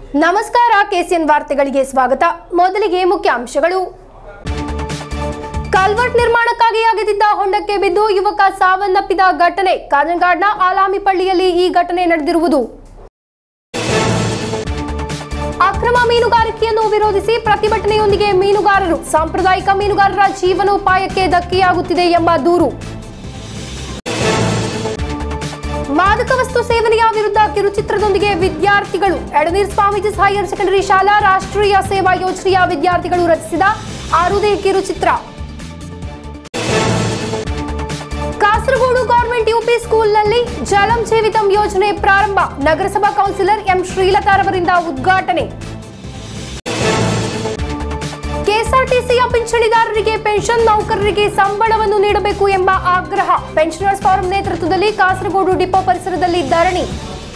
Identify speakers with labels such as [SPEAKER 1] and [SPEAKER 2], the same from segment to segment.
[SPEAKER 1] ನಮಸ್ಕಾರ ಕೆಸಿಎನ್ ವಾರ್ತೆಗಳಿಗೆ ಸ್ವಾಗತ ಮೊದಲಿಗೆ ಮುಖ್ಯಾಂಶಗಳು ಕಲ್ವರ್ಟ್ ನಿರ್ಮಾಣಕ್ಕಾಗಿ ಅಗೆದಿದ್ದ ಹೊಂಡಕ್ಕೆ ಬಿದ್ದು ಯುವಕ ಸಾವನ್ನಪ್ಪಿದ ಘಟನೆ ಕಾಜಂಗಾಡ್ನ ಆಲಾಮಿಪಳ್ಳಿಯಲ್ಲಿ ಈ ಘಟನೆ ನಡೆದಿರುವುದು ಅಕ್ರಮ ಮೀನುಗಾರಿಕೆಯನ್ನು ವಿರೋಧಿಸಿ ಪ್ರತಿಭಟನೆಯೊಂದಿಗೆ ಮೀನುಗಾರರು ಸಾಂಪ್ರದಾಯಿಕ ಮೀನುಗಾರರ ಜೀವನೋಪಾಯಕ್ಕೆ ಧಕ್ಕೆಯಾಗುತ್ತಿದೆ ಎಂಬ ದೂರು ಮಾದಕ ವಸ್ತು ಸೇವನೆಯ ವಿರುದ್ಧ ಕಿರುಚಿತ್ರದೊಂದಿಗೆ ವಿದ್ಯಾರ್ಥಿಗಳು ಎಡನೀರ್ ಸ್ವಾಮೀಜಿಸ್ ಹೈಯರ್ ಸೆಕೆಂಡರಿ ಶಾಲಾ ರಾಷ್ಟ್ರೀಯ ಸೇವಾ ಯೋಜನೆಯ ವಿದ್ಯಾರ್ಥಿಗಳು ರಚಿಸಿದ ಆರುದೇ ಕಿರುಚಿತ್ರ ಕಾಸರಗೋಡು ಗವರ್ಮೆಂಟ್ ಯುಪಿ ಸ್ಕೂಲ್ನಲ್ಲಿ ಜಲಂ ಜೀವಿತಂ ಯೋಜನೆ ಪ್ರಾರಂಭ ನಗರಸಭಾ ಕೌನ್ಸಿಲರ್ ಎಂ ಶ್ರೀಲತಾರವರಿಂದ ಉದ್ಘಾಟನೆ ಕೆಎಸ್ಆರ್ಟಿಸಿಯ ಪಿಂಚಣಿದಾರರಿಗೆ ಪೆನ್ಷನ್ ನೌಕರರಿಗೆ ಸಂಬಳವನ್ನು ನೀಡಬೇಕು ಎಂಬ ಆಗ್ರಹ ಪೆನ್ಷನರ್ಸ್ ಫಾರಂ ನೇತೃತ್ವದಲ್ಲಿ ಕಾಸರಗೋಡು ಡಿಪೋ ಪರಿಸರದಲ್ಲಿ ಧರಣಿ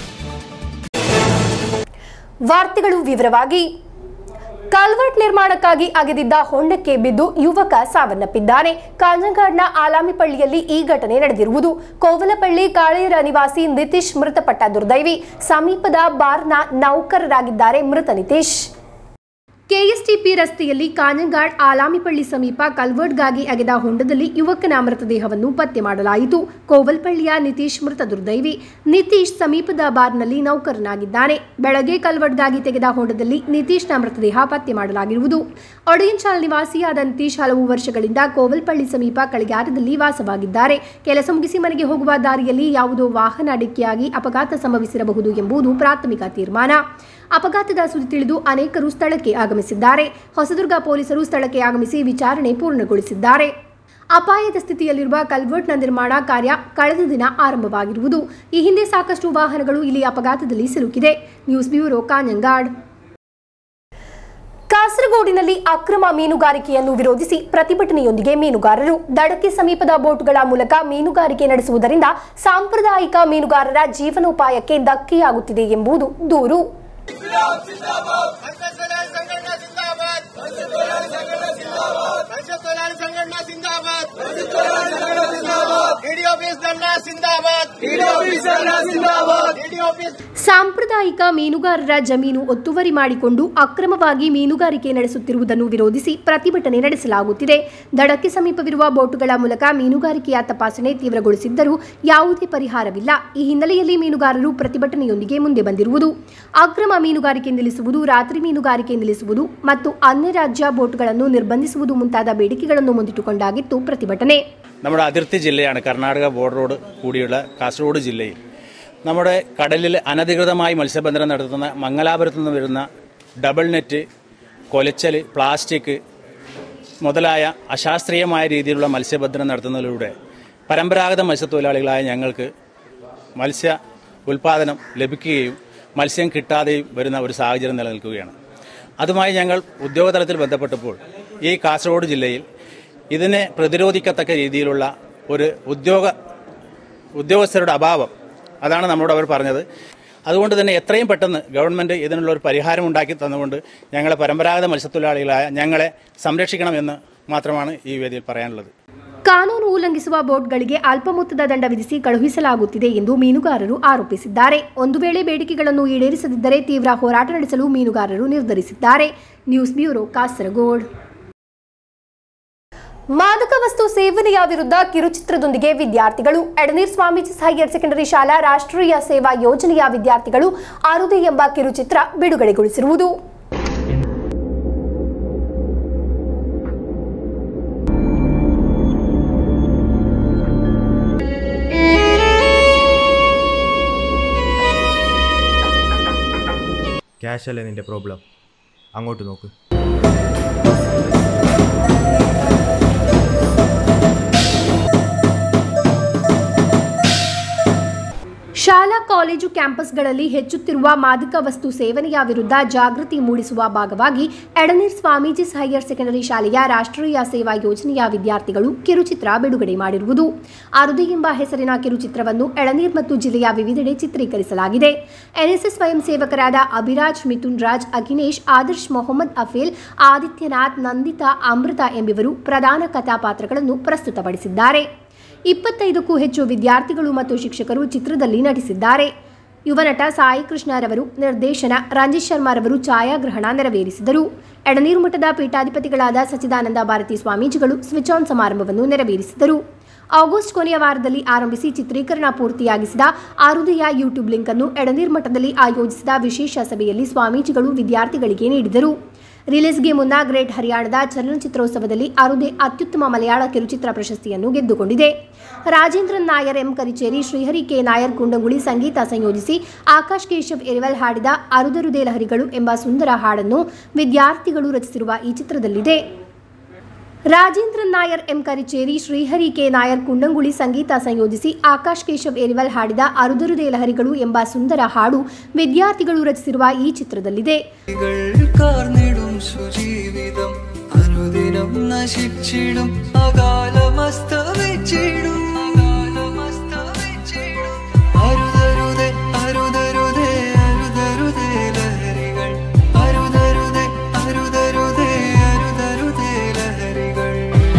[SPEAKER 1] ವಾರ್ತೆಗಳು ವಿವರವಾಗಿ ಕಲ್ವರ್ಟ್ ನಿರ್ಮಾಣಕ್ಕಾಗಿ ಅಗೆದಿದ್ದ ಹೊಂಡಕ್ಕೆ ಬಿದ್ದು ಯುವಕ ಸಾವನ್ನಪ್ಪಿದ್ದಾನೆ ಕಾಂಜಂಗಾಡ್ನ ಆಲಾಮಿಪಳ್ಳಿಯಲ್ಲಿ ಈ ಘಟನೆ ನಡೆದಿರುವುದು ಕೋವಲಪಳ್ಳಿ ಕಾಳೇರ ನಿವಾಸಿ ನಿತೀಶ್ ಮೃತಪಟ್ಟ ದುರ್ದೈವಿ ಸಮೀಪದ ಬಾರ್ನ ನೌಕರರಾಗಿದ್ದಾರೆ ಮೃತ ನಿತೀಶ್ ಕೆಎಸ್ಟಿಪಿ ರಸ್ತೆಯಲ್ಲಿ ಕಾಂಜಂಗಾಡ್ ಆಲಾಮಿಪಳ್ಳಿ ಸಮೀಪ ಕಲ್ವರ್ಟ್ಗಾಗಿ ಅಗೆದ ಹೊಂಡದಲ್ಲಿ ಯುವಕನ ಮೃತದೇಹವನ್ನು ಪತ್ತೆ ಮಾಡಲಾಯಿತು ಕೋವಲ್ಪಳ್ಳಿಯ ನಿತೀಶ್ ಮೃತ ದುರ್ದೈವಿ ನಿತೀಶ್ ಸಮೀಪದ ಬಾರ್ನಲ್ಲಿ ನೌಕರನಾಗಿದ್ದಾನೆ ಬೆಳಗ್ಗೆ ಕಲ್ವರ್ಟ್ಗಾಗಿ ತೆಗೆದ ಹೊಂಡದಲ್ಲಿ ನಿತೀಶ್ನ ಮೃತದೇಹ ಪತ್ತೆ ಮಾಡಲಾಗಿರುವುದು ಒಡೆಯನ್ಚಾಲ್ ನಿವಾಸಿಯಾದ ನಿತೀಶ್ ಹಲವು ವರ್ಷಗಳಿಂದ ಕೋವಲ್ಪಳ್ಳಿ ಸಮೀಪ ಕಳಿಗಾರದಲ್ಲಿ ವಾಸವಾಗಿದ್ದಾರೆ ಕೆಲಸ ಮುಗಿಸಿ ಮನೆಗೆ ಹೋಗುವ ದಾರಿಯಲ್ಲಿ ಯಾವುದೋ ವಾಹನ ಡಿಕ್ಕಿಯಾಗಿ ಅಪಘಾತ ಸಂಭವಿಸಿರಬಹುದು ಎಂಬುದು ಪ್ರಾಥಮಿಕ ತೀರ್ಮಾನ ಅಪಘಾತದ ಸುದ್ದಿ ತಿಳಿದು ಅನೇಕರು ಸ್ಥಳಕ್ಕೆ ಆಗಮಿಸಿದ್ದಾರೆ ಹೊಸದುರ್ಗ ಪೊಲೀಸರು ಸ್ಥಳಕ್ಕೆ ಆಗಮಿಸಿ ವಿಚಾರಣೆ ಪೂರ್ಣಗೊಳಿಸಿದ್ದಾರೆ ಅಪಾಯದ ಸ್ಥಿತಿಯಲ್ಲಿರುವ ಕಲ್ವರ್ಟ್ನ ನಿರ್ಮಾಣ ಕಾರ್ಯ ಕಳೆದ ದಿನ ಆರಂಭವಾಗಿರುವುದು ಈ ಹಿಂದೆ ಸಾಕಷ್ಟು ವಾಹನಗಳು ಇಲ್ಲಿ ಅಪಘಾತದಲ್ಲಿ ಸಿಲುಕಿದೆ ನ್ಯೂಸ್ ಬ್ಯೂರೋ ಕಾಂಜಂಗಾಡ್ ಕಾಸರಗೋಡಿನಲ್ಲಿ ಅಕ್ರಮ ಮೀನುಗಾರಿಕೆಯನ್ನು ವಿರೋಧಿಸಿ ಪ್ರತಿಭಟನೆಯೊಂದಿಗೆ ಮೀನುಗಾರರು ದಡಕ್ಕೆ ಸಮೀಪದ ಬೋಟ್ಗಳ ಮೂಲಕ ಮೀನುಗಾರಿಕೆ ನಡೆಸುವುದರಿಂದ ಸಾಂಪ್ರದಾಯಿಕ ಮೀನುಗಾರರ ಜೀವನೋಪಾಯಕ್ಕೆ ಧಕ್ಕೆಯಾಗುತ್ತಿದೆ ಎಂಬುದು ದೂರು
[SPEAKER 2] पंचतोलारी संघटना जिंदाबाद पंचतोलारी संघटना जिंदाबाद पंचतोलारी संघटना जिंदाबाद पंचतोलारी संघटना जिंदाबाद डी ऑफिस धरना जिंदाबाद डी ऑफिस धरना जिंदाबाद डी ऑफिस
[SPEAKER 1] ಸಾಂಪ್ರದಾಯಿಕ ಮೀನುಗಾರರ ಜಮೀನು ಒತ್ತುವರಿ ಮಾಡಿಕೊಂಡು ಅಕ್ರಮವಾಗಿ ಮೀನುಗಾರಿಕೆ ನಡೆಸುತ್ತಿರುವುದನ್ನು ವಿರೋಧಿಸಿ ಪ್ರತಿಭಟನೆ ನಡೆಸಲಾಗುತ್ತಿದೆ ದಡಕ್ಕೆ ಸಮೀಪವಿರುವ ಬೋಟುಗಳ ಮೂಲಕ ಮೀನುಗಾರಿಕೆಯ ತಪಾಸಣೆ ತೀವ್ರಗೊಳಿಸಿದ್ದರೂ ಯಾವುದೇ ಪರಿಹಾರವಿಲ್ಲ ಈ ಹಿನ್ನೆಲೆಯಲ್ಲಿ ಮೀನುಗಾರರು ಪ್ರತಿಭಟನೆಯೊಂದಿಗೆ ಮುಂದೆ ಬಂದಿರುವುದು ಅಕ್ರಮ ಮೀನುಗಾರಿಕೆ ನಿಲ್ಲಿಸುವುದು ರಾತ್ರಿ ಮೀನುಗಾರಿಕೆ ನಿಲ್ಲಿಸುವುದು ಮತ್ತು ಅನ್ಯ ರಾಜ್ಯ ಬೋಟ್ಗಳನ್ನು നിർബന്ധിಸುವುದು ಮುಂತಾದ ಬೇಡಿಕೆಗಳನ್ನು ಮುಂದಿಟ್ಟುಕೊಂಡಾಗಿತ್ತು ಪ್ರತಿಭಟನೆ
[SPEAKER 3] നമ്മുടെ അതിർത്തി ജില്ലയാണ് കർണാടക ബോർഡറോട് കൂടിയുള്ള കാസർഗോഡ് ജില്ലയിൽ നമ്മുടെ കടലിൽ അനധികൃതമായി മത്സ്യബന്ധനം നടത്തുന്ന മംഗലാപുരത്ത് നിന്ന് വരുന്ന ഡബിൾ നെറ്റ് കൊലച്ചൽ പ്ലാസ്റ്റിക് മുതലായ അശാസ്ത്രീയമായ രീതിയിലുള്ള മത്സ്യബന്ധനം നടത്തുന്നതിലൂടെ പരമ്പരാഗത മത്സ്യത്തൊഴിലാളികളായ ഞങ്ങൾക്ക് മത്സ്യ ഉൽപാദനം ലഭിക്കുകയും മത്സ്യം കിട്ടാതെയും വരുന്ന ഒരു സാഹചര്യം നിലനിൽക്കുകയാണ് അതുമായി ഞങ്ങൾ ഉദ്യോഗതലത്തിൽ ബന്ധപ്പെട്ടപ്പോൾ ഈ കാസർഗോഡ് ജില്ലയിൽ ഇതിനെ പ്രതിരോധിക്കത്തക്ക രീതിയിലുള്ള ഒരു ഉദ്യോഗ ഉദ്യോഗസ്ഥരുടെ അഭാവം അതാണ് നമ്മളോട് അവർ പറഞ്ഞത് അതുകൊണ്ട് തന്നെ എത്രയും പെട്ടെന്ന് ഗവൺമെന്റ് ഇതിനുള്ള ഒരു പരിഹാരം ഉണ്ടാക്കി തന്നുകൊണ്ട് ഞങ്ങളെ പരമ്പരാഗത മത്സ്യത്തൊഴിലാളികളായ ഞങ്ങളെ സംരക്ഷിക്കണമെന്ന് മാത്രമാണ് ഈ വേദിയിൽ പറയാനുള്ളത്
[SPEAKER 1] ಕಾನೂನು ಉಲ್ಲಂಘಿಸುವ ಬೋಟ್ಗಳಿಗೆ ಅಲ್ಪ ಮೊತ್ತದ ದಂಡ ವಿಧಿಸಿ ಕಳುಹಿಸಲಾಗುತ್ತಿದೆ ಎಂದು ಮೀನುಗಾರರು ಆರೋಪಿಸಿದ್ದಾರೆ ಒಂದು ವೇಳೆ ಬೇಡಿಕೆಗಳನ್ನು ಈಡೇರಿಸದಿದ್ದರೆ ತೀವ್ರ ಹೋರಾಟ ನಡೆಸಲು ಮೀನುಗಾರರು ನಿರ್ಧರಿಸಿದ್ದಾರೆ ನ್ಯೂಸ್ ಬ್ಯೂರೋ ಕಾಸರಗೋಡ್ ಮಾದಕ ವಸ್ತು ಸೇವನೆಯ ವಿರುದ್ಧ ಕಿರುಚಿತ್ರದೊಂದಿಗೆ ವಿದ್ಯಾರ್ಥಿಗಳು ಎಡನೀರ್ ಸ್ವಾಮೀಜಿಸ್ ಹೈಯರ್ ಸೆಕೆಂಡರಿ ಶಾಲಾ ರಾಷ್ಟ್ರೀಯ ಸೇವಾ ಯೋಜನೆಯ ವಿದ್ಯಾರ್ಥಿಗಳು ಆರುದೆ ಎಂಬ ಕಿರುಚಿತ್ರ ಬಿಡುಗಡೆಗೊಳಿಸಿರುವುದು
[SPEAKER 4] ക്യാഷ് അല്ലേ നിന്റെ പ്രോബ്ലം അങ്ങോട്ട് നോക്ക്
[SPEAKER 1] ಶಾಲಾ ಕಾಲೇಜು ಕ್ಯಾಂಪಸ್ಗಳಲ್ಲಿ ಹೆಚ್ಚುತ್ತಿರುವ ಮಾದಕ ವಸ್ತು ಸೇವನೆಯ ವಿರುದ್ಧ ಜಾಗೃತಿ ಮೂಡಿಸುವ ಭಾಗವಾಗಿ ಎಡನೀರ್ ಸ್ವಾಮೀಜಿಸ್ ಹೈಯರ್ ಸೆಕೆಂಡರಿ ಶಾಲೆಯ ರಾಷ್ಟ್ರೀಯ ಸೇವಾ ಯೋಜನೆಯ ವಿದ್ಯಾರ್ಥಿಗಳು ಕಿರುಚಿತ್ರ ಬಿಡುಗಡೆ ಮಾಡಿರುವುದು ಅರುದೆ ಎಂಬ ಹೆಸರಿನ ಕಿರುಚಿತ್ರವನ್ನು ಎಳನೀರ್ ಮತ್ತು ಜಿಲ್ಲೆಯ ವಿವಿಧೆಡೆ ಚಿತ್ರೀಕರಿಸಲಾಗಿದೆ ಎನ್ಎಸ್ಎಸ್ ಸ್ವಯಂ ಸೇವಕರಾದ ಅಭಿರಾಜ್ ಮಿಥುನ್ ರಾಜ್ ಅಖಿನೇಶ್ ಆದರ್ಶ್ ಮೊಹಮ್ಮದ್ ಅಫೇಲ್ ಆದಿತ್ಯನಾಥ್ ನಂದಿತಾ ಅಮೃತ ಎಂಬಿವರು ಪ್ರಧಾನ ಕಥಾಪಾತ್ರಗಳನ್ನು ಪ್ರಸ್ತುತಪಡಿಸಿದ್ದಾರೆ ಇಪ್ಪತ್ತೈದಕ್ಕೂ ಹೆಚ್ಚು ವಿದ್ಯಾರ್ಥಿಗಳು ಮತ್ತು ಶಿಕ್ಷಕರು ಚಿತ್ರದಲ್ಲಿ ನಟಿಸಿದ್ದಾರೆ ಯುವ ನಟ ಸಾಯಿ ಕೃಷ್ಣರವರು ನಿರ್ದೇಶನ ರಂಜಿತ್ ಶರ್ಮಾರವರು ಛಾಯಾಗ್ರಹಣ ನೆರವೇರಿಸಿದರು ಎಡನೀರು ಮಠದ ಪೀಠಾಧಿಪತಿಗಳಾದ ಸಚ್ಚಿದಾನಂದ ಭಾರತಿ ಸ್ವಾಮೀಜಿಗಳು ಸ್ವಿಚ್ ಆನ್ ಸಮಾರಂಭವನ್ನು ನೆರವೇರಿಸಿದರು ಆಗಸ್ಟ್ ಕೊನೆಯ ವಾರದಲ್ಲಿ ಆರಂಭಿಸಿ ಚಿತ್ರೀಕರಣ ಪೂರ್ತಿಯಾಗಿಸಿದ ಆರುದಯ ಯೂಟ್ಯೂಬ್ ಲಿಂಕ್ ಅನ್ನು ಎಡನೀರ್ ಮಠದಲ್ಲಿ ಆಯೋಜಿಸಿದ ವಿಶೇಷ ಸಭೆಯಲ್ಲಿ ಸ್ವಾಮೀಜಿಗಳು ವಿದ್ಯಾರ್ಥಿಗಳಿಗೆ ನೀಡಿದರು ರಿಲೀಸ್ಗೆ ಮುನ್ನ ಗ್ರೇಟ್ ಹರಿಯಾಣದ ಚಲನಚಿತ್ರೋತ್ಸವದಲ್ಲಿ ಆರುದೆ ಅತ್ಯುತ್ತಮ ಮಲಯಾಳ ಕಿರುಚಿತ್ರ ಪ್ರಶಸ್ತಿಯನ್ನು ಗೆದ್ದುಕೊಂಡಿದೆ ರಾಜೇಂದ್ರನ್ ನಾಯರ್ ಎಂ ಕರಿಚೇರಿ ಶ್ರೀಹರಿ ಕೆ ನಾಯರ್ ಕುಂಡಂಗುಳಿ ಸಂಗೀತ ಸಂಯೋಜಿಸಿ ಆಕಾಶ್ ಕೇಶವ್ ಎರಿವಲ್ ಹಾಡಿದ ಅರುದರುದೇ ಲಹರಿಗಳು ಎಂಬ ಸುಂದರ ಹಾಡನ್ನು ವಿದ್ಯಾರ್ಥಿಗಳು ರಚಿಸಿರುವ ಈ ಚಿತ್ರದಲ್ಲಿದೆ ರಾಜೇಂದ್ರನ್ ನಾಯರ್ ಎಂ ಕರಿಚೇರಿ ಶ್ರೀಹರಿ ಕೆ ನಾಯರ್ ಕುಂಡಂಗುಳಿ ಸಂಗೀತ ಸಂಯೋಜಿಸಿ ಆಕಾಶ್ ಕೇಶವ್ ಎರಿವಲ್ ಹಾಡಿದ ಅರುದರುದೇ ಲಹರಿಗಳು ಎಂಬ ಸುಂದರ ಹಾಡು വിദ്യാർത്ഥിಗಳು ರಚಿಸಿರುವ ഈ ചിത്രದಲ್ಲಿದೆ
[SPEAKER 5] കാർന്നിടും സുജീവിതം അനുദിനം നശിച്ചിടും അകാലമസ്തവിച്ചിടും അകാലമസ്തവിച്ചിടും അരുതരുതേ അരുതരുതേ അരുതരുതേ ലഹരികൾ അരുതരുതേ അരുതരുതേ അരുതരുതേ ലഹരികൾ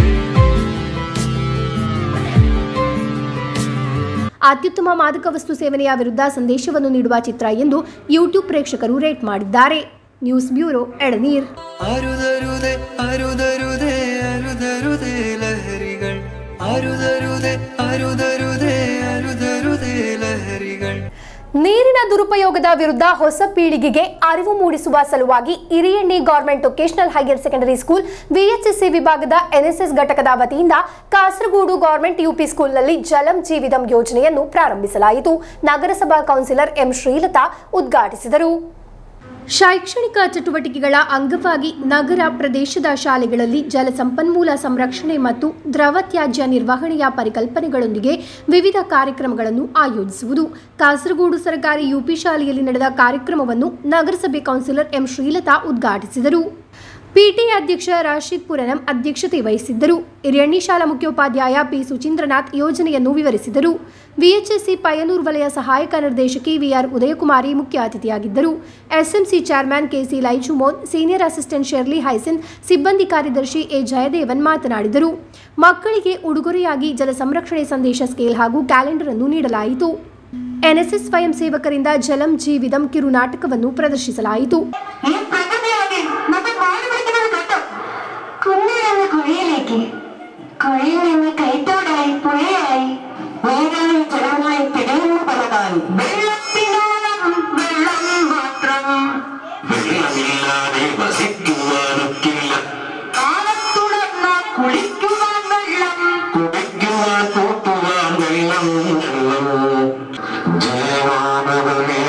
[SPEAKER 1] ಅತ್ಯುತ್ತಮ ಮಾದಕ ವಸ್ತು ಸೇವನೆಯ ವಿರುದ್ಧ ಸಂದೇಶವನ್ನು ನೀಡುವ ಚಿತ್ರ ಎಂದು ಯೂಟ್ಯೂಬ್ ಪ್ರೇಕ್ಷಕರು ರೇಟ್ ಮಾಡಿದ್ದಾರೆ ನ್ಯೂಸ್ ಬ್ಯೂರೋ ಎಳನೀರ್
[SPEAKER 5] അരുതരുതേ അരുതരുതേ അരുതരുതേ ലഹരികൾ അരുതരുതേ അരുതരുതേ അരുതരുതേ ലഹരികൾ
[SPEAKER 1] ನೀರಿನ ದುರುಪಯೋಗದ ವಿರುದ್ಧ ಹೊಸ ಪೀಳಿಗೆಗೆ ಅರಿವು ಮೂಡಿಸುವ ಸಲುವಾಗಿ ಹಿರಿಯಣ್ಣಿ government vocational higher secondary school VHSC ವಿಭಾಗದ ಎನ್ಎಸ್ಎಸ್ ಘಟಕದ ವತಿಯಿಂದ ಕಾಸರಗೋಡು ಗವರ್ಮೆಂಟ್ ಯುಪಿ ಸ್ಕೂಲ್ನಲ್ಲಿ ಜಲಂ ಜೀವಿದಂ ಯೋಜನೆಯನ್ನು ಪ್ರಾರಂಭಿಸಲಾಯಿತು ನಗರಸಭಾ ಕೌನ್ಸಿಲರ್ ಎಂ ಶ್ರೀಲತಾ ಉದ್ಘಾಟಿಸಿದರು ಶೈಕ್ಷಣಿಕ ಚಟುವಟಿಕೆಗಳ ಅಂಗವಾಗಿ ನಗರ ಪ್ರದೇಶದ ಶಾಲೆಗಳಲ್ಲಿ ಜಲ ಸಂಪನ್ಮೂಲ ಸಂರಕ್ಷಣೆ ಮತ್ತು ದ್ರವ ತ್ಯಾಜ್ಯ ನಿರ್ವಹಣೆಯ ಪರಿಕಲ್ಪನೆಗಳೊಂದಿಗೆ ವಿವಿಧ ಕಾರ್ಯಕ್ರಮಗಳನ್ನು ಆಯೋಜಿಸುವುದು ಕಾಸರಗೋಡು ಸರ್ಕಾರಿ ಯುಪಿ ಶಾಲೆಯಲ್ಲಿ ನಡೆದ ಕಾರ್ಯಕ್ರಮವನ್ನು ನಗರಸಭೆ ಕೌನ್ಸಿಲರ್ ಎಂ ಶ್ರೀಲತಾ ಉದ್ಘಾಟಿಸಿದರು ಪಿಟಿಎ ಅಧ್ಯಕ್ಷ ರಾಶಿದ್ ಪುರನಂ ಅಧ್ಯಕ್ಷತೆ ವಹಿಸಿದ್ದರು ಹಿರಿಯಣ್ಣಿ ಶಾಲಾ ಮುಖ್ಯೋಪಾಧ್ಯಾಯ ಪಿ ಸುಚೀಂದ್ರನಾಥ್ ಯೋಜನೆಯನ್ನು ವಿವರಿಸಿದರು ವಿಎಚ್ಎಸ್ಸಿ ಪಯ್ಯನೂರು ವಲಯ ಸಹಾಯಕ ನಿರ್ದೇಶಕಿ ವಿಆರ್ ಉದಯಕುಮಾರಿ ಮುಖ್ಯ ಅತಿಥಿಯಾಗಿದ್ದರು SMC chairman KC Laichumon senior assistant Shirley ಹೈಸನ್ ಸಿಬ್ಬಂದಿ ಕಾರ್ಯದರ್ಶಿ ಎ ಜಯದೇವನ್ ಮಾತನಾಡಿದರು ಮಕ್ಕಳಿಗೆ ಉಡುಗೊರೆಯಾಗಿ ಜಲ ಸಂರಕ್ಷಣೆ ಸಂದೇಶ ಸ್ಕೇಲ್ ಹಾಗೂ ಕ್ಯಾಲೆಂಡರ್ ಅನ್ನು ನೀಡಲಾಯಿತು ಎನ್ಎಸ್ಎಸ್ ಸ್ವಯಂ ಸೇವಕರಿಂದ ಜಲಂ ಜೀವಿದಂ ಕಿರು ನಾಟಕವನ್ನು ಪ್ರದರ್ಶಿಸಲಾಯಿತು
[SPEAKER 6] ഈ പ്രകൃതിയാകെ നമ്മൾ മാറി പിടിക്കുന്നത് കേട്ടോ കുഞ്ഞിൽ നിന്ന് കുഴിയിലേക്ക് കുഴിയിൽ നിന്ന് കൈത്തോടായി പുഴയായി വേഗം ജലമായി പിടയുന്ന പലതായി വെള്ളത്തിനോളം വെള്ളം മാത്രം
[SPEAKER 7] വെള്ളമില്ലാതെ വസിക്കുവാനൊക്കില്ല
[SPEAKER 6] കാലത്തുടർന്ന കുളിക്കുവാൻ വെള്ളം
[SPEAKER 7] കുടിക്കുവാൻ കൂട്ടുവാൻ വെള്ളം വെള്ളം ജീവാനവനേ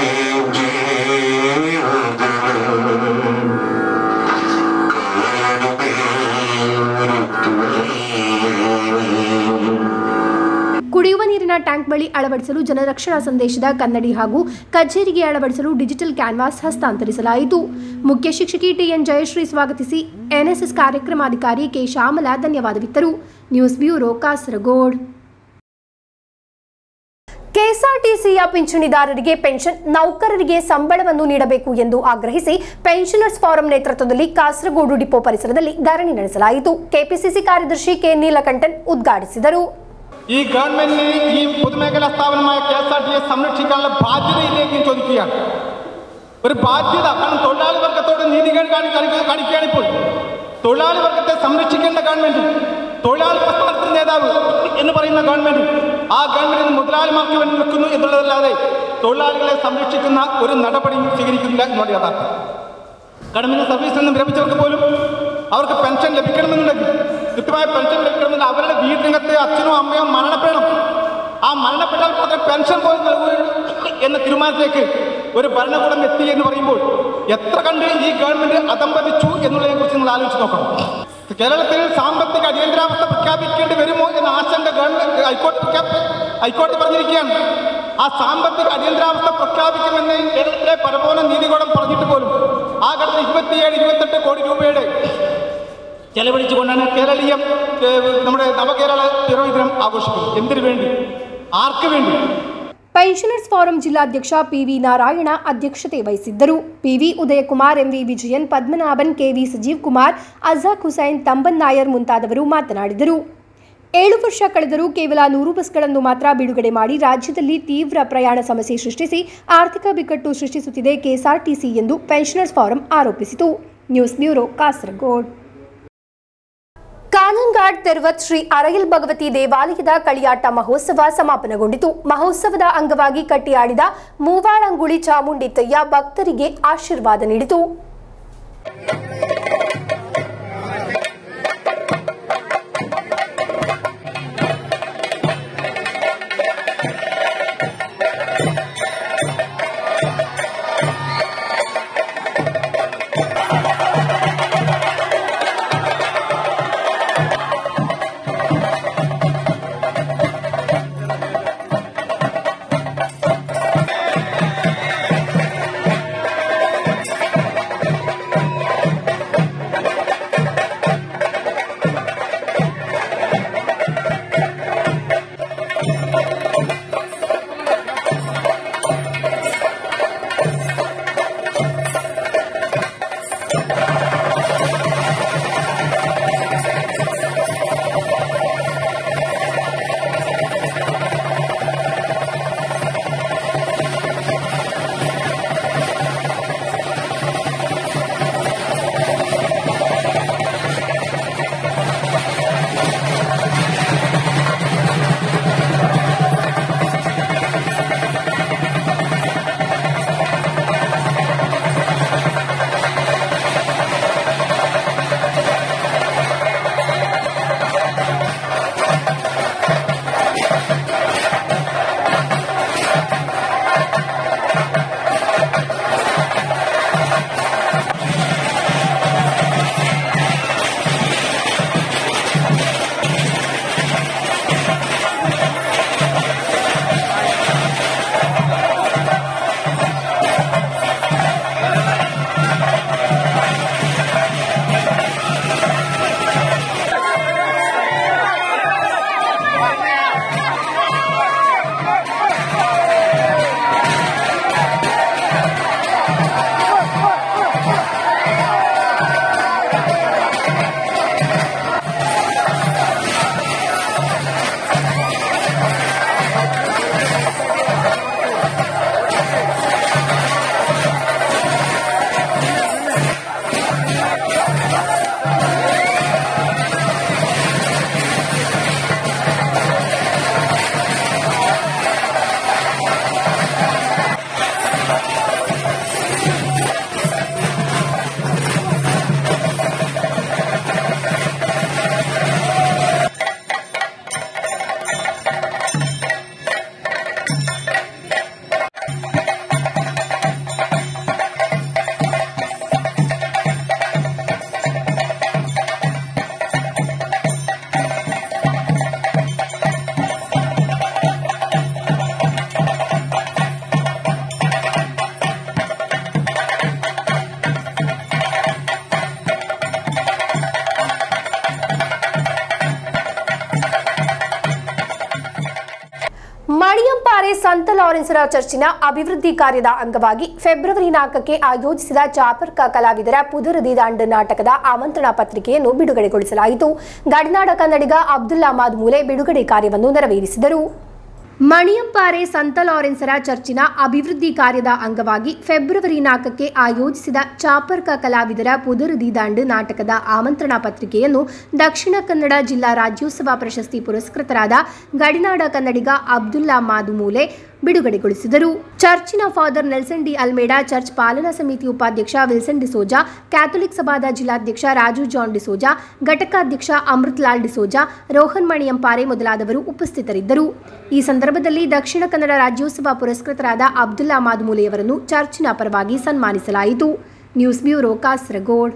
[SPEAKER 7] ജീവജലം
[SPEAKER 1] ಕುಡಿಯುವ ನೀರಿನ ಟ್ಯಾಂಕ್ ಬಳಿ ಅಳವಡಿಸಲು ಜನರಕ್ಷಣಾ ಸಂದೇಶದ ಕನ್ನಡಿ ಹಾಗೂ ಕಚೇರಿಗೆ ಅಳವಡಿಸಲು ಡಿಜಿಟಲ್ ಕ್ಯಾನ್ವಾಸ್ ಹಸ್ತಾಂತರಿಸಲಾಯಿತು ಮುಖ್ಯ ಶಿಕ್ಷಕಿ ಟಿಎನ್ ಜಯಶ್ರೀ ಸ್ವಾಗತಿಸಿ ಎನ್ಎಸ್ಎಸ್ ಕಾರ್ಯಕ್ರಮಾಧಿಕಾರಿ ಕೆ ಶ್ಯಾಮಲಾ ಧನ್ಯವಾದವಿತ್ತರು ನ್ಯೂಸ್ ಬ್ಯೂರೋ ಕಾಸರಗೋಡ್ ಕೆಎಸ್ಆರ್ಟಿಸಿಯ ಪಿಂಚಣಿದಾರರಿಗೆ ಪೆನ್ಷನ್ ನೌಕರರಿಗೆ ಸಂಬಳವನ್ನು ನೀಡಬೇಕು ಎಂದು ಆಗ್ರಹಿಸಿ ಪೆನ್ಷನರ್ಸ್ ಫಾರಂ ನೇತೃತ್ವದಲ್ಲಿ ಕಾಸರಗೋಡು ಡಿಪೋ ಪರಿಸರದಲ್ಲಿ ಧರಣಿ ನಡೆಸಲಾಯಿತು ಕೆಪಿಸಿಸಿ ಕಾರ್ಯದರ್ಶಿ ಕೆ നീലകണ്ഠൻ ഉദ്ഘാടിಸಿದರು
[SPEAKER 2] ഈ ഗവൺമെന്റിന് ഈ പൊതുമേഖലാ സ്ഥാപനമായ K S R T S സംരക്ഷിക്കാനുള്ള ബാധ്യതയിലേക്ക് ഞാൻ ചോദിക്കുകയാണ് ഒരു ബാധ്യത കാരണം തൊഴിലാളി വർഗത്തോട് നീതികേട് കാണി- കാണി- കാണിക്കുകയാണ് ഇപ്പോൾ തൊഴിലാളി വർഗത്തെ സംരക്ഷിക്കേണ്ട ഗവൺമെന്റ് തൊഴിലാളി പ്രസ്ഥാനത്തിന്റെ നേതാവ് എന്ന് പറയുന്ന ഗവൺമെന്റ് ആ ഗവൺമെന്റ് മുതലാളിമാർക്ക് വേണ്ടി നിൽക്കുന്നു എന്നുള്ളതല്ലാതെ തൊഴിലാളികളെ സംരക്ഷിക്കുന്ന ഒരു നടപടിയും സ്വീകരിക്കുന്നില്ല എന്നുള്ള യാഥാർത്ഥ്യം ഗവൺമെന്റ് സർവീസിൽ നിന്ന് വിരമിച്ചവർക്ക് പോലും അവർക്ക് പെൻഷൻ ലഭിക്കണമെന്നുണ്ടെങ്കിൽ കൃത്യമായ പെൻഷൻ ലഭിക്കണമെങ്കിൽ അവരുടെ വീടിനകത്ത് അച്ഛനോ അമ്മയോ മരണപ്പെടണം ആ മരണപ്പെട്ടാൽ മാത്രമേ പെൻഷൻ പോലും നൽകുകയുള്ളൂ എന്ന തീരുമാനത്തിലേക്ക് ഒരു ഭരണകൂടം എത്തി എന്ന് പറയുമ്പോൾ എത്ര കണ്ട് ഈ ഗവൺമെന്റ് അധംപതിച്ചു എന്നുള്ളതിനെ കുറിച്ച് നിങ്ങൾ ആലോചിച്ച് നോക്കണം കേരളത്തിൽ സാമ്പത്തിക അടിയന്തരാവസ്ഥ പ്രഖ്യാപിക്കേണ്ടി വരുമോ എന്ന ആശങ്ക ഗവൺമെന്റ് ഹൈക്കോടതി പ്രഖ്യാപി ഹൈക്കോടതി പറഞ്ഞിരിക്കുകയാണ് ആ സാമ്പത്തിക അടിയന്തരാവസ്ഥ പ്രഖ്യാപിക്കുമെന്ന് കേരളത്തിലെ പരമോന്നത നീതികോടം പറഞ്ഞിട്ട് പോലും ആ ഘട്ടത്തിൽ ഇരുപത്തിയേഴ് ഇരുപത്തെട്ട് കോടി രൂപയുടെ ചെലവഴിച്ചുകൊണ്ടാണ് കേരളീയം ഏഹ്, നമ്മുടെ നവകേരള പിറവി ദിനം ആഘോഷിക്കുന്നത് എന്തിനു വേണ്ടി ആർക്ക് വേണ്ടി
[SPEAKER 1] ಪೆನ್ಷನರ್ಸ್ ಫಾರಂ ಜಿಲ್ಲಾಧ್ಯಕ್ಷ ಪಿವಿ ನಾರಾಯಣ ಅಧ್ಯಕ್ಷತೆ ವಹಿಸಿದ್ದರು PV Udayakumar MV Vijayan Padmanabhan KV Sajeev Kumar ಅಜಾಕ್ ಹುಸೈನ್ ತಂಬನ್ ನಾಯರ್ ಮುಂತಾದವರು ಮಾತನಾಡಿದರು ಏಳು ವರ್ಷ ಕಳೆದರೂ ಕೇವಲ ನೂರು ಬಸ್ಗಳನ್ನು ಮಾತ್ರ ಬಿಡುಗಡೆ ಮಾಡಿ ರಾಜ್ಯದಲ್ಲಿ ತೀವ್ರ ಪ್ರಯಾಣ ಸಮಸ್ಯೆ ಸೃಷ್ಟಿಸಿ ಆರ್ಥಿಕ ಬಿಕ್ಕಟ್ಟು ಸೃಷ್ಟಿಸುತ್ತಿದೆ ಕೆಎಸ್ಆರ್ಟಿಸಿ ಎಂದು ಪೆನ್ಷನರ್ಸ್ ಫಾರಂ ಆರೋಪಿಸಿತು ನ್ಯೂಸ್ ಬ್ಯೂರೋ ಕಾಸರಗೋಡ್ ಕಾನಂಗಾಡ್ ತೆರವತ್ ಶ್ರೀ ಅರಗಿಲ್ ಭಗವತಿ ದೇವಾಲಯದ ಕಳಿಯಾಟ ಮಹೋತ್ಸವ ಸಮಾಪನಗೊಂಡಿತು ಮಹೋತ್ಸವದ ಅಂಗವಾಗಿ ಕಟ್ಟಿಯಾಡಿದ ಮೂವಾಳಂಗುಳಿ ಚಾಮುಂಡಿ ತಯ್ಯ ಭಕ್ತರಿಗೆ ಆಶೀರ್ವಾದ ನೀಡಿತು ಮಣಿಯಂಪಾರೆ ಸಂತ ಲಾರೆನ್ಸರ ಚರ್ಚಿನ ಅಭಿವೃದ್ಧಿ ಕಾರ್ಯದ ಅಂಗವಾಗಿ ಫೆಬ್ರವರಿ ನಾಲ್ಕಕ್ಕೆ ಆಯೋಜಿಸಿದ ಚಾಪರ್ಕ ಕಲಾವಿದರ ಪುದುರದಿ ದಾಂಡ್ ನಾಟಕದ ಆಮಂತ್ರಣ ಪತ್ರಿಕೆಯನ್ನು ಬಿಡುಗಡೆಗೊಳಿಸಲಾಯಿತು ಗಡಿನಾಡ ಕನ್ನಡಿಗ ಅಬ್ದುಲ್ಲಾ ಮಾದ್ಮೂಲೆ ಬಿಡುಗಡೆ ಕಾರ್ಯವನ್ನು ನೆರವೇರಿಸಿದರು ಮಣಿಯಂಪಾರೆ ಸಂತ ಲಾರೆನ್ಸರ ಚರ್ಚಿನ ಅಭಿವೃದ್ಧಿ ಕಾರ್ಯದ ಅಂಗವಾಗಿ ಫೆಬ್ರವರಿ ನಾಲ್ಕಕ್ಕೆ ಆಯೋಜಿಸಿದ ಚಾಪರ್ಕ ಕಲಾವಿದರ ಪುದುರದಿ ದಾಂಡ್ ನಾಟಕದ ಆಮಂತ್ರಣ ಪತ್ರಿಕೆಯನ್ನು ದಕ್ಷಿಣ ಕನ್ನಡ ಜಿಲ್ಲಾ ರಾಜ್ಯೋತ್ಸವ ಪ್ರಶಸ್ತಿ ಪುರಸ್ಕೃತರಾದ ಗಡಿನಾಡ ಕನ್ನಡಿಗ ಅಬ್ದುಲ್ಲಾ ಮಾದುಮೂಲೆ ಬಿಡುಗಡೆಗೊಳಿಸಿದರು ಚರ್ಚಿನ father Nelson D Almeida church ಪಾಲನಾ ಸಮಿತಿ ಉಪಾಧ್ಯಕ್ಷ ವಿಲ್ಸನ್ ಡಿಸೋಜಾ ಕ್ಯಾಥೋಲಿಕ್ ಸಭಾದ ಜಿಲ್ಲಾಧ್ಯಕ್ಷ ರಾಜು ಜಾನ್ ಡಿಸೋಜಾ ಘಟಕಾಧ್ಯಕ್ಷ ಅಮೃತ್ ಲಾಲ್ ಡಿಸೋಜಾ ರೋಹನ್ ಮಣಿಯಂಪಾರೆ ಮೊದಲಾದವರು ಉಪಸ್ಥಿತರಿದ್ದರು ಈ ಸಂದರ್ಭದಲ್ಲಿ ದಕ್ಷಿಣ ಕನ್ನಡ ರಾಜ್ಯೋತ್ಸವ ಪುರಸ್ಕೃತರಾದ ಅಬ್ದುಲ್ಲಾ ಮಾದ್ಮೂಲೆಯವರನ್ನು ಚರ್ಚಿನ ಪರವಾಗಿ ಸನ್ಮಾನಿಸಲಾಯಿತು ನ್ಯೂಸ್ ಬ್ಯೂರೋ ಕಾಸರಗೋಡ್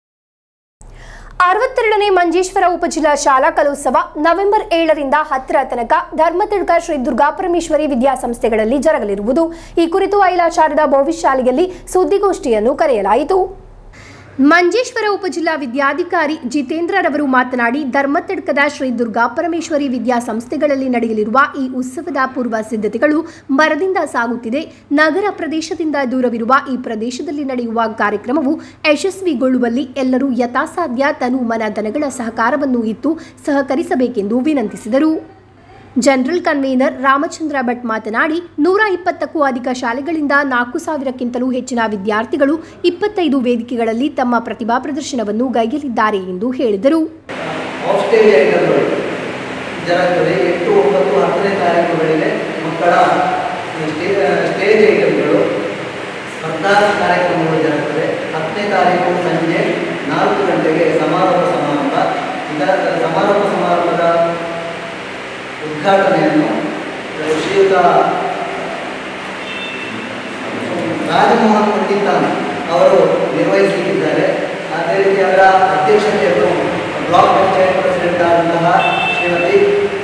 [SPEAKER 1] ಅರವತ್ತೆರಡನೇ ಮಂಜೇಶ್ವರ ಉಪಜಿಲ್ಲಾ ಶಾಲಾ ಕಲೋತ್ಸವ ನವೆಂಬರ್ ಏಳರಿಂದ ಹತ್ತರ ತನಕ ಧರ್ಮತಿಡ್ಕ ಶ್ರೀ ದುರ್ಗಾಪರಮೇಶ್ವರಿ ವಿದ್ಯಾಸಂಸ್ಥೆಗಳಲ್ಲಿ ಜರಗಲಿರುವುದು ಈ ಕುರಿತು ಐಲಾಚಾರ್ಯದ ಭವಿಷ್ಯಾಲೆಯಲ್ಲಿ ಸುದ್ದಿಗೋಷ್ಠಿಯನ್ನು ಕರೆಯಲಾಯಿತು ಮಂಜೇಶ್ವರ ಉಪಜಿಲ್ಲಾ ವಿದ್ಯಾಧಿಕಾರಿ ಜಿತೇಂದ್ರರವರು ಮಾತನಾಡಿ ಧರ್ಮತಡ್ಕದ ಶ್ರೀ ದುರ್ಗಾ ಪರಮೇಶ್ವರಿ ವಿದ್ಯಾಸಂಸ್ಥೆಗಳಲ್ಲಿ ನಡೆಯಲಿರುವ ಈ ಉತ್ಸವದ ಪೂರ್ವ ಸಿದ್ಧತೆಗಳು ಭರದಿಂದ ಸಾಗುತ್ತಿದೆ ನಗರ ಪ್ರದೇಶದಿಂದ ದೂರವಿರುವ ಈ ಪ್ರದೇಶದಲ್ಲಿ ನಡೆಯುವ ಕಾರ್ಯಕ್ರಮವು ಯಶಸ್ವಿಗೊಳ್ಳುವಲ್ಲಿ ಎಲ್ಲರೂ ಯಥಾಸಾಧ್ಯ ತನು ಮನ ದನಗಳ ಸಹಕಾರವನ್ನು ಇತ್ತು ಸಹಕರಿಸಬೇಕೆಂದು ವಿನಂತಿಸಿದರು ಜನರಲ್ ಕನ್ವೀನರ್ ರಾಮಚಂದ್ರ ಭಟ್ ಮಾತನಾಡಿ ನೂರ ಇಪ್ಪತ್ತಕ್ಕೂ ಅಧಿಕ ಶಾಲೆಗಳಿಂದ ನಾಲ್ಕು ಸಾವಿರಕ್ಕಿಂತಲೂ ಹೆಚ್ಚಿನ ವಿದ್ಯಾರ್ಥಿಗಳು ಇಪ್ಪತ್ತೈದು ವೇದಿಕೆಗಳಲ್ಲಿ ತಮ್ಮ ಪ್ರತಿಭಾ ಪ್ರದರ್ಶನವನ್ನು ಗೈಯಲಿದ್ದಾರೆ ಎಂದು ಹೇಳಿದರು
[SPEAKER 8] ಆಫ್ ಸ್ಟೇಜ್ ಐಟಮ್ಗಳು ಜರುಗುತ್ತದೆ ಎಂಟು ಒಂಬತ್ತು ಹತ್ತನೇ ತಾರೀಕುಗಳಿಗೆ ಮಕ್ಕಳ ಸ್ಟೇ- ಸ್ಟೇಜ್ ಐಟಮ್ಗಳು ಸ್ಪರ್ಧಾ ಕಾರ್ಯಕ್ರಮಗಳು ಜರುಗುತ್ತದೆ ಹತ್ತನೇ ತಾರೀಕು ಸಂಜೆ ನಾಲ್ಕು ಗಂಟೆಗೆ ಸಮಾರೋಪ ಸಮಾರಂಭ ಇದರ ಸಮಾರೋಪ ಸಮಾರಂಭದ ಉದ್ಘಾಟನೆಯನ್ನು ಶ್ರೀಯುತ ರಾಜಮೋಹನ್ ಪಂಡಿತಾನ್ ಅವರು ನಿರ್ವಹಿಸಲಿದ್ದಾರೆ ಅದೇ ರೀತಿ ಅವರ ಅಧ್ಯಕ್ಷತೆಯನ್ನು ಬ್ಲಾಕ್ ಪಂಚಾಯತ್ ಪ್ರೆಸಿಡೆಂಟ್ ಆದಂತಹ ಶ್ರೀಮತಿ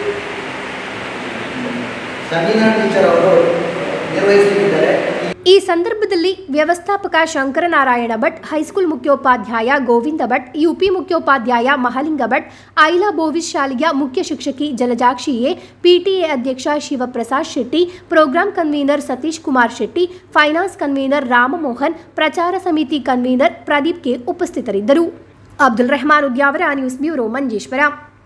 [SPEAKER 8] ಸಂಗೀನಾ ಟೀಚರ್ ಅವರು ನಿರ್ವಹಿಸಲಿದ್ದಾರೆ
[SPEAKER 1] ಈ ಸಂದರ್ಭದಲ್ಲಿ ವ್ಯವಸ್ಥಾಪಕ ಶಂಕರನಾರಾಯಣ ಭಟ್ ಹೈಸ್ಕೂಲ್ ಮುಖ್ಯೋಪಾಧ್ಯಾಯ ಗೋವಿಂದ ಭಟ್ ಯುಪಿ ಮುಖ್ಯೋಪಾಧ್ಯಾಯ ಮಹಾಲಿಂಗ ಭಟ್ ಐಲಾ ಬೋವಿಸ್ ಶಾಲೆಯ ಮುಖ್ಯ ಶಿಕ್ಷಕಿ ಜಲಜಾಕ್ಷಿ ಎ ಪಿಟಿಎ ಅಧ್ಯಕ್ಷ Shivaprasad Shetty programme convener Satish Kumar Shetty finance convener Rammohan ಪ್ರಚಾರ ಸಮಿತಿ ಕನ್ವೀನರ್ ಪ್ರದೀಪ್ ಕೆ ಉಪಸ್ಥಿತರಿದ್ದರು ಅಬ್ದುಲ್ ರೆಹಮಾನ್ ಉದ್ಯಾವರ ನ್ಯೂಸ್ ಬ್ಯೂರೋ ಮಂಜೇಶ್ವರ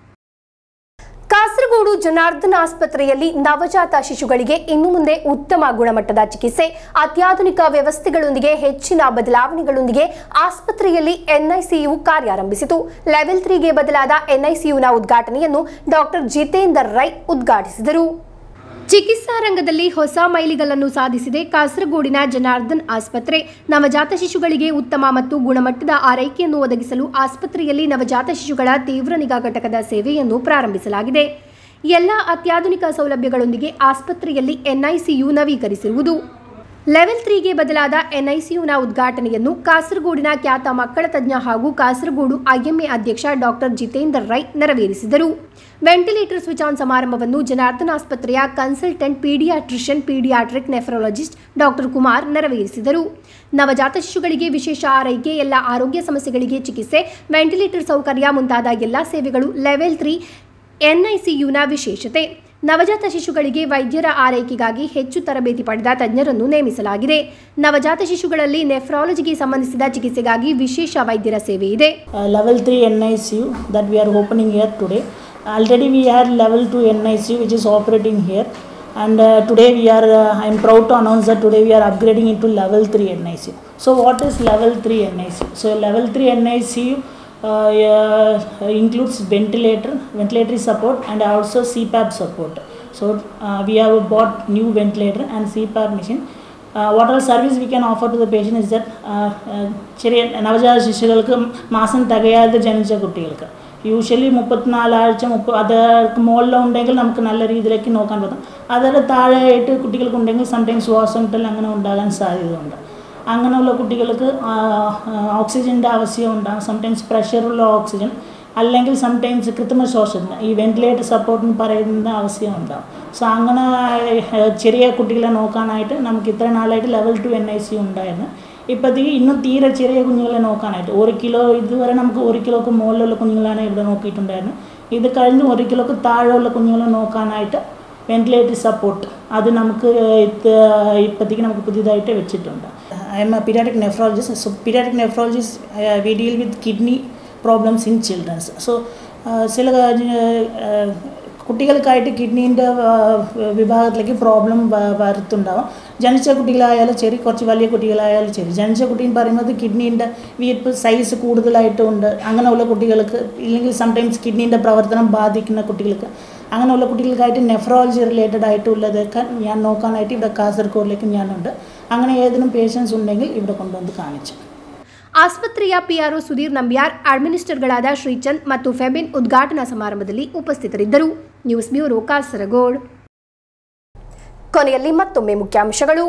[SPEAKER 1] ಕಾಸರಗೋಡು ಜನಾರ್ದನ ಆಸ್ಪತ್ರೆಯಲ್ಲಿ ನವಜಾತ ಶಿಶುಗಳಿಗೆ ಇನ್ನು ಮುಂದೆ ಉತ್ತಮ ಗುಣಮಟ್ಟದ ಚಿಕಿತ್ಸೆ ಅತ್ಯಾಧುನಿಕ ವ್ಯವಸ್ಥೆಗಳೊಂದಿಗೆ ಹೆಚ್ಚಿನ ಬದಲಾವಣೆಗಳೊಂದಿಗೆ ಆಸ್ಪತ್ರೆಯಲ್ಲಿ ಎನ್ಐಸಿಯು ಕಾರ್ಯಾರಂಭಿಸಿತು ಲೆವೆಲ್ ತ್ರೀಗೆ ಬದಲಾದ ಎನ್ಐಸಿಯುನ ಉದ್ಘಾಟನೆಯನ್ನು ಡಾಕ್ಟರ್ ಜಿತೇಂದರ್ ರೈ ಉದ್ಘಾಟಿಸಿದರು ಚಿಕಿತ್ಸಾ ರಂಗದಲ್ಲಿ ಹೊಸ ಮೈಲಿಗಲ್ಲನ್ನು ಸಾಧಿಸಿದೆ ಕಾಸರಗೋಡಿನ ಜನಾರ್ದನ್ ಆಸ್ಪತ್ರೆ ನವಜಾತ ಶಿಶುಗಳಿಗೆ ಉತ್ತಮ ಮತ್ತು ಗುಣಮಟ್ಟದ ಆರೈಕೆಯನ್ನು ಒದಗಿಸಲು ಆಸ್ಪತ್ರೆಯಲ್ಲಿ ನವಜಾತ ಶಿಶುಗಳ ತೀವ್ರ ನಿಗಾ ಘಟಕದ ಸೇವೆಯನ್ನು ಪ್ರಾರಂಭಿಸಲಾಗಿದೆ ಎಲ್ಲ ಅತ್ಯಾಧುನಿಕ ಸೌಲಭ್ಯಗಳೊಂದಿಗೆ ಆಸ್ಪತ್ರೆಯಲ್ಲಿ ಎನ್ಐಸಿಯು ನವೀಕರಿಸಿರುವುದು ಲೆವೆಲ್ ತ್ರೀಗೆ ಬದಲಾದ ಎನ್ಐಸಿಯುನ ಉದ್ಘಾಟನೆಯನ್ನು ಕಾಸರಗೋಡಿನ ಖ್ಯಾತ ಮಕ್ಕಳ ತಜ್ಞ ಹಾಗೂ ಕಾಸರಗೋಡು ಐಎಂಎ ಅಧ್ಯಕ್ಷ ಡಾಕ್ಟರ್ ಜಿತೇಂದರ್ ರೈ ನೆರವೇರಿಸಿದರು ವೆಂಟಿಲೇಟರ್ ಸ್ವಿಚ್ ಆನ್ ಸಮಾರಂಭವನ್ನು ಜನಾರ್ದನ್ ಆಸ್ಪತ್ರೆಯ consultant paediatrician paediatric nephrologist doctor Kumar ನೆರವೇರಿಸಿದರು ನವಜಾತ ಶಿಶುಗಳಿಗೆ ವಿಶೇಷ ಆರೈಕೆ ಎಲ್ಲ ಆರೋಗ್ಯ ಸಮಸ್ಯೆಗಳಿಗೆ ಚಿಕಿತ್ಸೆ ವೆಂಟಿಲೇಟರ್ ಸೌಕರ್ಯ ಮುಂತಾದ ಎಲ್ಲ ಸೇವೆಗಳು ಲೆವೆಲ್ ತ್ರೀ ಎನ್ಐಸಿಯುನ ವಿಶೇಷತೆ ನವಜಾತ ಶಿಶುಗಳಿಗೆ ವೈದ್ಯರ ಆರೈಕೆಗಾಗಿ ಹೆಚ್ಚು ತರಬೇತಿ ಪಡೆದ ತಜ್ಞರನ್ನು ನೇಮಿಸಲಾಗಿದೆ ನವಜಾತ ಶಿಶುಗಳಲ್ಲಿ ನೆಫ್ರಾಲಜಿಗೆ ಸಂಬಂಧಿಸಿದ ಚಿಕಿತ್ಸೆಗಾಗಿ ವಿಶೇಷ ವೈದ್ಯರ ಸೇವೆ ಇದೆ
[SPEAKER 9] uh, level 3 NICU that we are opening here today. Already we had level 2 NICU which is operating here and uh, today we are uh, I am proud to announce that today we are upgrading into level 3 NICU. So what is level 3 NICU? So level 3 NICU uh, uh, includes ventilator, ventilatory support and also CPAP support. So uh, we have bought new ventilator and CPAP machine. Uh, what all service we can offer to the patient is that uh, uh, ചെറിയ നവജാത ശിശുക്കൾക്ക് മാസം തികയാതെ ജനിച്ച കുട്ടികൾക്ക് usually മുപ്പത്തിനാലാഴ്ച മുപ്പ അതർക്ക് മുകളിലുണ്ടെങ്കിൽ നമുക്ക് നല്ല രീതിയിലേക്ക് നോക്കാൻ പറ്റും അതിന് താഴെയായിട്ട് കുട്ടികൾക്കുണ്ടെങ്കിൽ സംടൈംസ് ശ്വാസം മുട്ടൽ അങ്ങനെ ഉണ്ടാകാൻ സാധ്യതയുണ്ട് അങ്ങനെയുള്ള കുട്ടികൾക്ക് ഓക്സിജൻ്റെ ആവശ്യം ഉണ്ടാകും സംടൈംസ് പ്രഷറുള്ള ഓക്സിജൻ അല്ലെങ്കിൽ സംടൈംസ് കൃത്രിമ ശ്വാസം ഈ വെന്റിലേറ്റർ സപ്പോർട്ട് എന്ന് പറയുന്ന ആവശ്യം ഉണ്ടാകും സോ അങ്ങനെ ഏഹ്, ചെറിയ കുട്ടികളെ നോക്കാനായിട്ട് നമുക്ക് ഇത്ര നാളായിട്ട് level two N I C ഉണ്ടായിരുന്നു ഇപ്പോഴത്തേക്ക് ഇന്നും തീരെ ചെറിയ കുഞ്ഞുങ്ങളെ നോക്കാനായിട്ട് ഒരു കിലോ ഇതുവരെ നമുക്ക് ഒരു കിലോക്ക് മുകളിലുള്ള കുഞ്ഞുങ്ങളാണ് ഇവിടെ നോക്കിയിട്ടുണ്ടായിരുന്നു ഇത് കഴിഞ്ഞ് ഒരു കിലോക്ക് താഴെയുള്ള കുഞ്ഞുങ്ങളെ നോക്കാനായിട്ട് വെന്റിലേറ്റർ സപ്പോർട്ട് അത് നമുക്ക് ഇത് ഇപ്പോഴത്തേക്ക് നമുക്ക് പുതിയതായിട്ട് വെച്ചിട്ടുണ്ട് I M A periodic nephrologist so periodic nephrologist we deal with kidney problems in childrens so ചില uh, കുട്ടികൾക്കായിട്ട് കിഡ്നീൻ്റെ വിഭാഗത്തിലേക്ക് പ്രോബ്ലം വരുത്തുണ്ടാവും ജനിച്ച കുട്ടികളായാലും ശരി കുറച്ച് വലിയ കുട്ടികളായാലും ശരി ജനിച്ച കുട്ടി എന്ന് പറയുന്നത് കിഡ്നീൻ്റെ വീർപ്പ് സൈസ് കൂടുതലായിട്ടുണ്ട് അങ്ങനെയുള്ള കുട്ടികൾക്ക് ഇല്ലെങ്കിൽ സംടൈംസ് കിഡ്നീൻ്റെ പ്രവർത്തനം ബാധിക്കുന്ന കുട്ടികൾക്ക് അങ്ങനെയുള്ള കുട്ടികൾക്കായിട്ട് നെഫ്രോളജി റിലേറ്റഡ് ആയിട്ടുള്ളതൊക്കെ ഞാൻ നോക്കാനായിട്ട് ഇവിടെ കാസർഗോഡിലേക്ക് ഞാനുണ്ട് അങ്ങനെ ഏതെങ്കിലും പേഷ്യൻസ് ഉണ്ടെങ്കിൽ ഇവിടെ കൊണ്ടുവന്ന് കാണിച്ചു
[SPEAKER 1] ಆಸ್ಪತ್ರೆಯ ಪಿಆರ್ಒ ಸುಧೀರ್ ನಂಬ್ಯಾರ್ ಅಡ್ಮಿನಿಸ್ಟರ್ಗಳಾದ ಶ್ರೀಚಂದ್ ಮತ್ತು ಫೆಬಿನ್ ಉದ್ಘಾಟನಾ ಸಮಾರಂಭದಲ್ಲಿ ಉಪಸ್ಥಿತರಿದ್ದರು ನ್ಯೂಸ್ ಬ್ಯೂರೋ ಕಾಸರಗೋಡ್ ಕೊನೆಯಲ್ಲಿ ಮತ್ತೊಮ್ಮೆ ಮುಖ್ಯಾಂಶಗಳು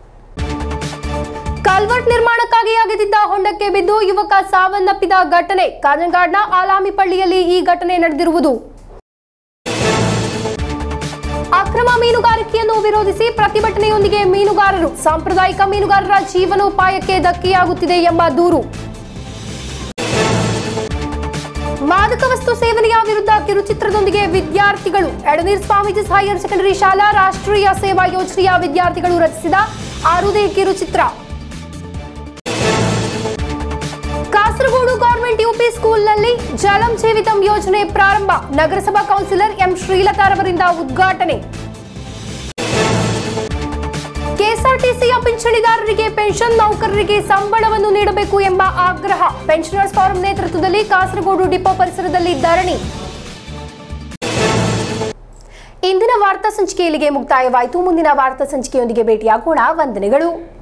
[SPEAKER 1] ಕಲ್ವರ್ಟ್ ನಿರ್ಮಾಣಕ್ಕಾಗಿ ಅಗೆದಿದ್ದ ಹೊಂಡಕ್ಕೆ ಬಿದ್ದು ಯುವಕ ಸಾವನ್ನಪ್ಪಿದ ಘಟನೆ ಕಾಜಂಗಾಡ್ನ ಆಲಾಮಿಪಳ್ಳಿಯಲ್ಲಿ ಈ ಘಟನೆ ನಡೆದಿರುವುದು ಅಕ್ರಮ ಮೀನುಗಾರಿಕೆಯನ್ನು ವಿರೋಧಿಸಿ ಪ್ರತಿಭಟನೆಯೊಂದಿಗೆ ಮೀನುಗಾರರು ಸಾಂಪ್ರದಾಯಿಕ ಮೀನುಗಾರರ ಜೀವನೋಪಾಯಕ್ಕೆ ಧಕ್ಕೆಯಾಗುತ್ತಿದೆ ಎಂಬ ದೂರು ಮಾದಕ ವಸ್ತು ಸೇವನೆಯ ವಿರುದ್ಧ ಕಿರುಚಿತ್ರದೊಂದಿಗೆ ವಿದ್ಯಾರ್ಥಿಗಳು ಎಡನೀರ್ ಸ್ವಾಮೀಜಿಸ್ ಹೈಯರ್ ಸೆಕೆಂಡರಿ ಶಾಲಾ ರಾಷ್ಟ್ರೀಯ ಸೇವಾ ಯೋಜನೆಯ ವಿದ್ಯಾರ್ಥಿಗಳು ರಚಿಸಿದ ಆರುದೇ ಕಿರುಚಿತ್ರ ಕಾಸರಗೋಡು ಗವರ್ಮೆಂಟ್ ಯುಪಿ ಸ್ಕೂಲ್ನಲ್ಲಿ ಜಲಂ ಜೀವಿತಂ ಯೋಜನೆ ಪ್ರಾರಂಭ ನಗರಸಭಾ ಕೌನ್ಸಿಲರ್ ಎಂ ಶ್ರೀಲತಾರವರಿಂದ ಉದ್ಘಾಟನೆ ಕೆಎಸ್ಆರ್ಟಿಸಿಯ ಪಿಂಚಣಿದಾರರಿಗೆ ಪೆನ್ಷನ್ ನೌಕರರಿಗೆ ಸಂಬಳವನ್ನು ನೀಡಬೇಕು ಎಂಬ ಆಗ್ರಹ ಪೆನ್ಷನರ್ಸ್ ಫಾರಂ ನೇತೃತ್ವದಲ್ಲಿ ಕಾಸರಗೋಡು ಡಿಪೋ ಪರಿಸರದಲ್ಲಿ ಧರಣಿ ಇಂದಿನ ವಾರ್ತಾ ಸಂಚಿಕೆ ಇಲ್ಲಿಗೆ ಮುಕ್ತಾಯವಾಯಿತು ಮುಂದಿನ ವಾರ್ತಾ ಸಂಚಿಕೆಯೊಂದಿಗೆ ಭೇಟಿಯಾಗೋಣ ವಂದನೆಗಳು